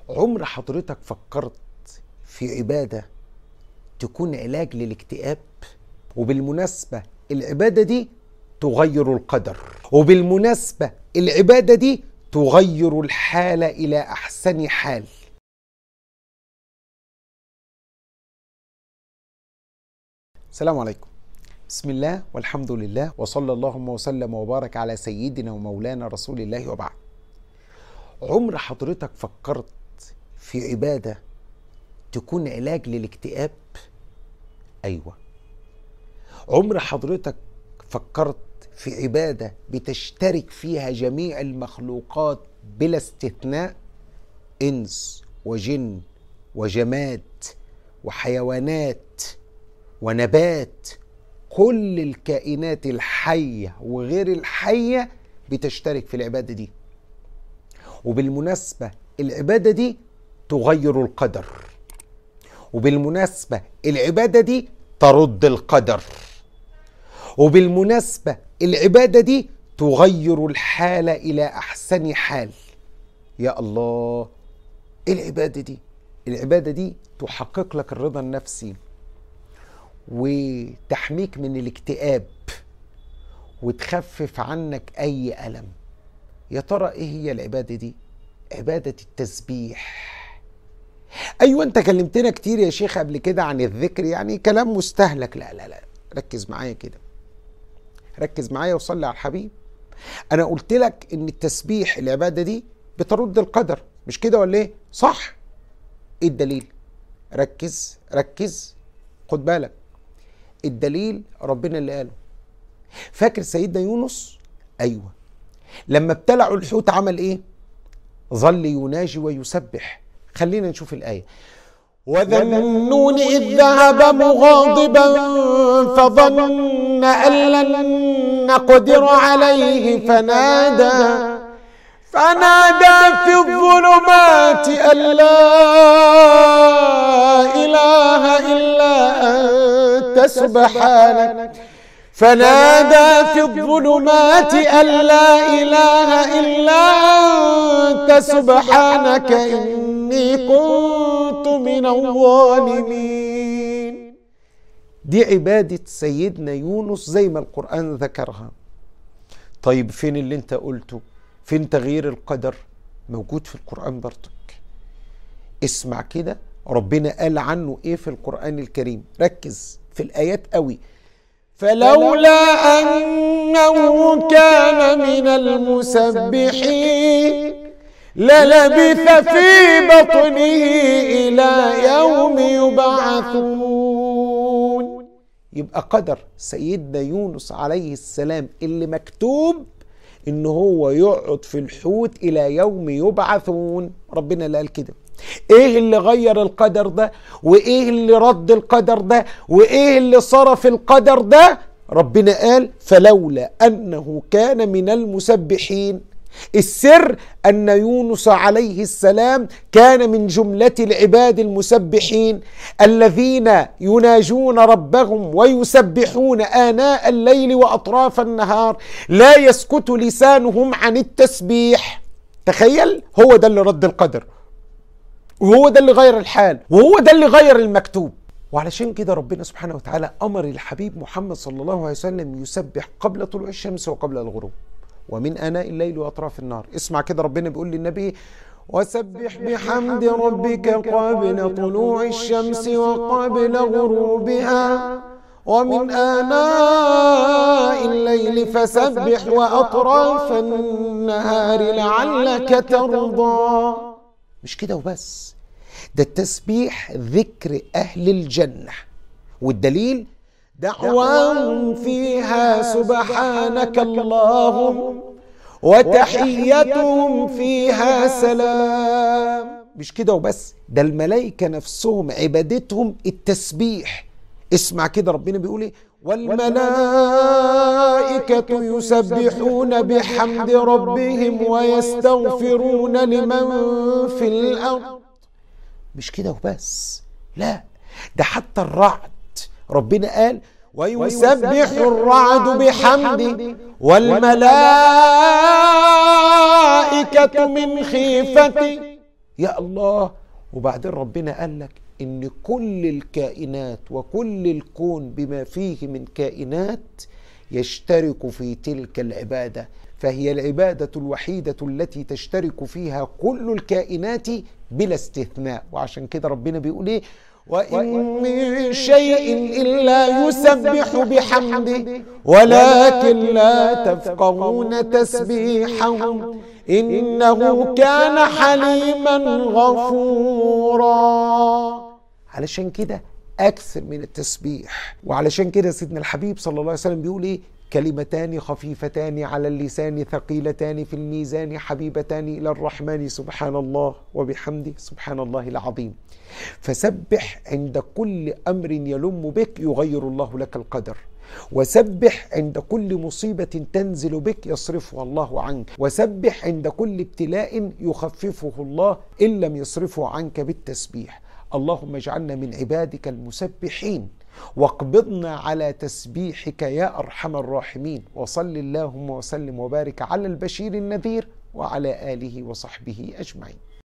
عمر حضرتك فكرت في عبادة تكون علاج للاكتئاب وبالمناسبة العبادة دي تغير القدر وبالمناسبة العبادة دي تغير الحال إلى أحسن حال السلام عليكم بسم الله والحمد لله وصلى اللهم وسلم وبارك على سيدنا ومولانا رسول الله وبعد عمر حضرتك فكرت في عبادة تكون علاج للاكتئاب أيوة عمر حضرتك فكرت في عبادة بتشترك فيها جميع المخلوقات بلا استثناء إنس وجن وجماد وحيوانات ونبات كل الكائنات الحية وغير الحية بتشترك في العبادة دي وبالمناسبة العبادة دي تغير القدر وبالمناسبة العبادة دي ترد القدر وبالمناسبة العبادة دي تغير الحال إلى أحسن حال يا الله إيه العبادة دي العبادة دي تحقق لك الرضا النفسي وتحميك من الاكتئاب وتخفف عنك أي ألم يا ترى إيه هي العبادة دي عبادة التسبيح أيوة أنت كلمتنا كتير يا شيخ قبل كده عن الذكر يعني كلام مستهلك لا لا لا ركز معايا كده ركز معايا وصلي على الحبيب أنا قلت لك إن التسبيح العبادة دي بترد القدر مش كده ولا إيه صح إيه الدليل ركز ركز خد بالك الدليل ربنا اللي قاله فاكر سيدنا يونس ايوه لما ابتلعوا الحوت عمل ايه ظل يناجي ويسبح خلينا نشوف الايه وذا النون إذ ذهب مغاضبا فظن أن لن نقدر عليه فنادى فنادى في الظلمات أن لا إله إلا أنت سبحانك فنادى في الظلمات أن لا إله إلا أنت سبحانك إني كنت من الظالمين دي عبادة سيدنا يونس زي ما القرآن ذكرها طيب فين اللي انت قلته فين تغيير القدر موجود في القرآن برضك اسمع كده ربنا قال عنه ايه في القرآن الكريم ركز في الآيات قوي فلولا أنه كان من المسبحين للبث في بطنه إلى يوم يبعثون يبقى قدر سيدنا يونس عليه السلام اللي مكتوب ان هو يقعد في الحوت الى يوم يبعثون ربنا اللي قال كده ايه اللي غير القدر ده وايه اللي رد القدر ده وايه اللي صرف القدر ده ربنا قال فلولا انه كان من المسبحين السر ان يونس عليه السلام كان من جمله العباد المسبحين الذين يناجون ربهم ويسبحون اناء الليل واطراف النهار لا يسكت لسانهم عن التسبيح تخيل هو ده اللي رد القدر وهو ده اللي غير الحال وهو ده اللي غير المكتوب وعلشان كده ربنا سبحانه وتعالى امر الحبيب محمد صلى الله عليه وسلم يسبح قبل طلوع الشمس وقبل الغروب ومن اناء الليل واطراف النهار اسمع كده ربنا بيقول للنبي وسبح بحمد ربك قبل طلوع الشمس وقبل غروبها ومن آناء الليل فسبح وأطراف النهار لعلك ترضى مش كده وبس ده التسبيح ذكر أهل الجنة والدليل دعواهم فيها سبحانك اللهم وتحيتهم فيها سلام مش كده وبس ده الملائكة نفسهم عبادتهم التسبيح اسمع كده ربنا بيقول ايه والملائكة يسبحون بحمد ربهم ويستغفرون لمن في الأرض مش كده وبس لا ده حتى الرعد ربنا قال ويسبح الرعد بحمده والملائكة من خيفته يا الله وبعدين ربنا قال لك ان كل الكائنات وكل الكون بما فيه من كائنات يشترك في تلك العباده فهي العباده الوحيده التي تشترك فيها كل الكائنات بلا استثناء وعشان كده ربنا بيقول ايه وإن من شيء إلا يسبح بحمده ولكن لا تفقهون تسبيحهم إنه كان حليما غفورا علشان كده أكثر من التسبيح وعلشان كده سيدنا الحبيب صلى الله عليه وسلم بيقول إيه كلمتان خفيفتان على اللسان ثقيلتان في الميزان حبيبتان إلى الرحمن سبحان الله وبحمده سبحان الله العظيم فسبح عند كل أمر يلم بك يغير الله لك القدر وسبح عند كل مصيبة تنزل بك يصرفها الله عنك وسبح عند كل ابتلاء يخففه الله إن لم يصرفه عنك بالتسبيح اللهم اجعلنا من عبادك المسبحين واقبضنا على تسبيحك يا ارحم الراحمين وصل اللهم وسلم وبارك على البشير النذير وعلى اله وصحبه اجمعين